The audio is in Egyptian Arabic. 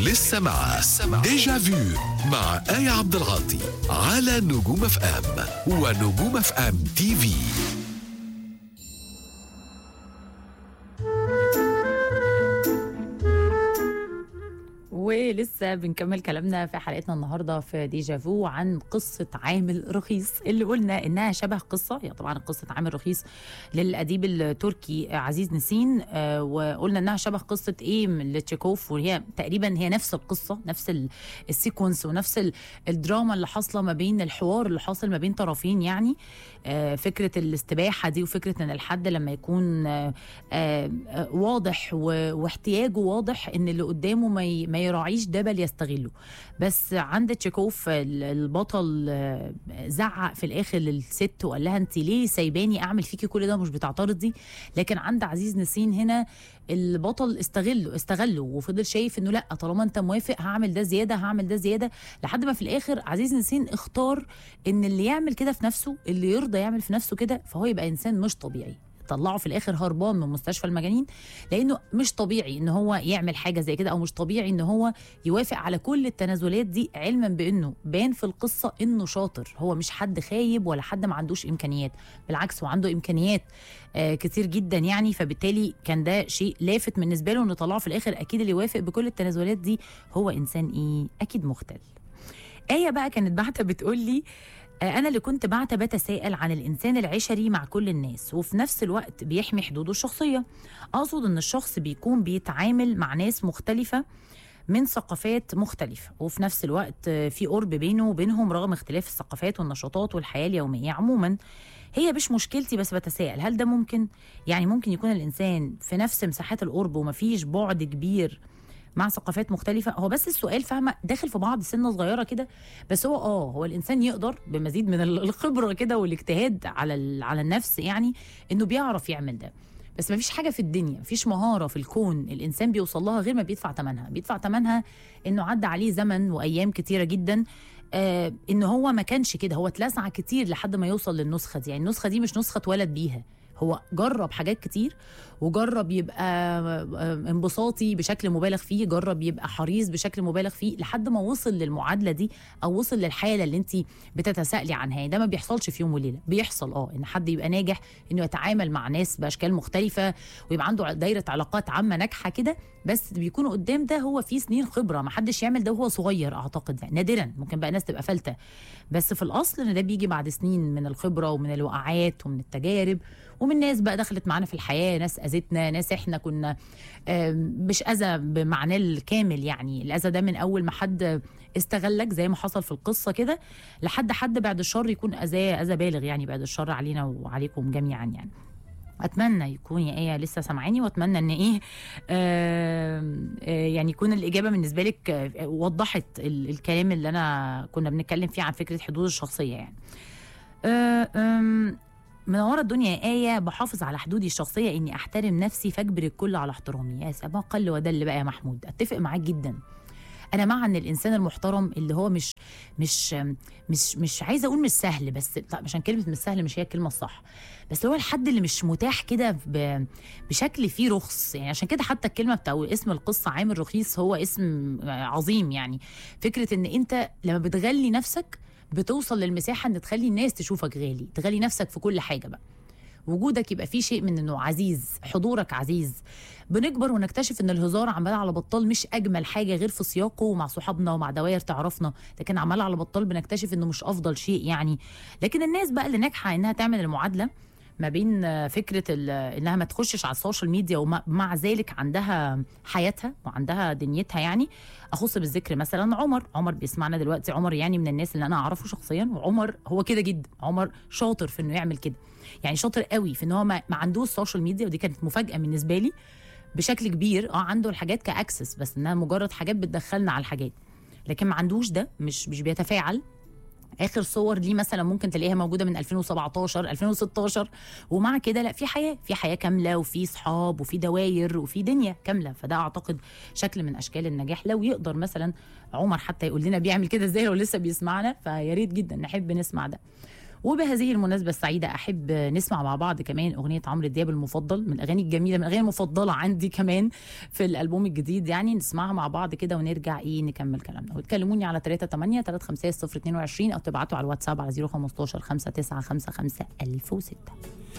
لسه مع ديجا فيو مع آية عبد العاطي على نجوم اف ام ونجوم اف ام تي في ولسه بنكمل كلامنا في حلقتنا النهارده في ديجا فو عن قصه عامل رخيص اللي قلنا انها شبه قصه هي طبعا قصه عامل رخيص للاديب التركي عزيز نسين آه، وقلنا انها شبه قصه ايه من لتشيكوف وهي تقريبا هي نفس القصه نفس ال- السيكونس ونفس ال- الدراما اللي حاصله ما بين الحوار اللي حاصل ما بين طرفين يعني آه، فكره الاستباحه دي وفكره ان الحد لما يكون آه، آه، آه، واضح و- واحتياجه واضح ان اللي قدامه ما ي- ما يراعيش ده بل يستغله بس عند تشيكوف ال- البطل آه، زعق في الاخر للست وقال لها انت ليه سايباني اعمل فيكي كل ده مش بتعترضي لكن عند عزيز نسين هنا البطل استغله استغله وفضل شايف انه لا طالما انت موافق هعمل ده زياده هعمل ده زياده لحد ما في الاخر عزيز نسين اختار ان اللي يعمل كده في نفسه اللي يرضى يعمل في نفسه كده فهو يبقى انسان مش طبيعي طلعه في الاخر هربان من مستشفى المجانين لانه مش طبيعي ان هو يعمل حاجه زي كده او مش طبيعي ان هو يوافق على كل التنازلات دي علما بانه بان في القصه انه شاطر هو مش حد خايب ولا حد ما عندوش امكانيات بالعكس هو عنده امكانيات آه كتير جدا يعني فبالتالي كان ده شيء لافت بالنسبه له انه طلعه في الاخر اكيد اللي يوافق بكل التنازلات دي هو انسان ايه اكيد مختل آية بقى كانت بعتة بتقول لي آه، أنا اللي كنت بعتة بتساءل عن الإنسان العشري مع كل الناس وفي نفس الوقت بيحمي حدوده الشخصية أقصد إن الشخص بيكون بيتعامل مع ناس مختلفة من ثقافات مختلفة وفي نفس الوقت آه، في قرب بينه وبينهم رغم اختلاف الثقافات والنشاطات والحياة اليومية عموما هي مش مشكلتي بس بتساءل هل ده ممكن يعني ممكن يكون الإنسان في نفس مساحات القرب ومفيش بعد كبير مع ثقافات مختلفة هو بس السؤال فاهمة داخل في بعض سنة صغيرة كده بس هو اه هو الإنسان يقدر بمزيد من ال- الخبرة كده والاجتهاد على ال- على النفس يعني إنه بيعرف يعمل ده بس مفيش حاجة في الدنيا مفيش مهارة في الكون الإنسان بيوصل لها غير ما بيدفع ثمنها بيدفع ثمنها إنه عدى عليه زمن وأيام كتيرة جدا آه إن هو ما كانش كده هو اتلسع كتير لحد ما يوصل للنسخة دي يعني النسخة دي مش نسخة اتولد بيها هو جرب حاجات كتير وجرب يبقى آه، انبساطي بشكل مبالغ فيه جرب يبقى حريص بشكل مبالغ فيه لحد ما وصل للمعادله دي او وصل للحاله اللي انت بتتسائلي عنها يعني ده ما بيحصلش في يوم وليله بيحصل اه ان حد يبقى ناجح انه يتعامل مع ناس باشكال مختلفه ويبقى عنده دايره علاقات عامه ناجحه كده بس بيكونوا قدام ده هو في سنين خبره ما حدش يعمل ده وهو صغير اعتقد يعني نادرا ممكن بقى ناس تبقى فلته بس في الاصل ان ده بيجي بعد سنين من الخبره ومن الوقعات ومن التجارب ومن ناس بقى دخلت معانا في الحياه ناس اذتنا ناس احنا كنا آم، مش اذى بمعناه الكامل يعني الاذى ده من اول ما حد استغلك زي ما حصل في القصه كده لحد حد بعد الشر يكون اذاه اذى بالغ يعني بعد الشر علينا وعليكم جميعا يعني اتمنى يكون يا ايه لسه سامعاني واتمنى ان ايه آم، آه يعني يكون الاجابه بالنسبه لك آه، وضحت ال- الكلام اللي انا كنا بنتكلم فيه عن فكره حدود الشخصيه يعني آه، آم، منورة الدنيا يا آية بحافظ على حدودي الشخصية إني أحترم نفسي فأجبر الكل على احترامي يا سما قل ودل بقى يا محمود أتفق معاك جدا أنا مع إن الإنسان المحترم اللي هو مش مش مش مش عايزة أقول مش سهل بس لا عشان كلمة مش سهل مش هي الكلمة الصح بس هو الحد اللي مش متاح كده ب- بشكل فيه رخص يعني عشان كده حتى الكلمة بتاع اسم القصة عامل رخيص هو اسم عظيم يعني فكرة إن أنت لما بتغلي نفسك بتوصل للمساحه ان تخلي الناس تشوفك غالي تغلي نفسك في كل حاجه بقى وجودك يبقى فيه شيء من انه عزيز حضورك عزيز بنكبر ونكتشف ان الهزار عمال على بطال مش اجمل حاجه غير في سياقه ومع صحابنا ومع دوائر تعرفنا لكن عمال على بطال بنكتشف انه مش افضل شيء يعني لكن الناس بقى اللي ناجحه انها تعمل المعادله ما بين آه، فكره ال- انها ما تخشش على السوشيال ميديا ومع ذلك عندها حياتها وعندها دنيتها يعني اخص بالذكر مثلا عمر عمر بيسمعنا دلوقتي عمر يعني من الناس اللي انا اعرفه شخصيا وعمر هو كده جدا عمر شاطر في انه يعمل كده يعني شاطر قوي في ان هو ما, ما عندوش سوشيال ميديا ودي كانت مفاجاه بالنسبه لي بشكل كبير اه عنده الحاجات كاكسس بس انها مجرد حاجات بتدخلنا على الحاجات لكن ما عندوش ده مش مش بيتفاعل اخر صور ليه مثلا ممكن تلاقيها موجوده من 2017 2016 ومع كده لا في حياه في حياه كامله وفي صحاب وفي دواير وفي دنيا كامله فده اعتقد شكل من اشكال النجاح لو يقدر مثلا عمر حتى يقول لنا بيعمل كده ازاي لو لسه بيسمعنا فيا ريت جدا نحب نسمع ده وبهذه المناسبه السعيده احب نسمع مع بعض كمان اغنيه عمرو دياب المفضل من الاغاني الجميله من الاغاني المفضله عندي كمان في الالبوم الجديد يعني نسمعها مع بعض كده ونرجع ايه نكمل كلامنا وتكلموني على 3 8 3 5 0 22 او تبعتوا على الواتساب على 015 5 9 5 5 1006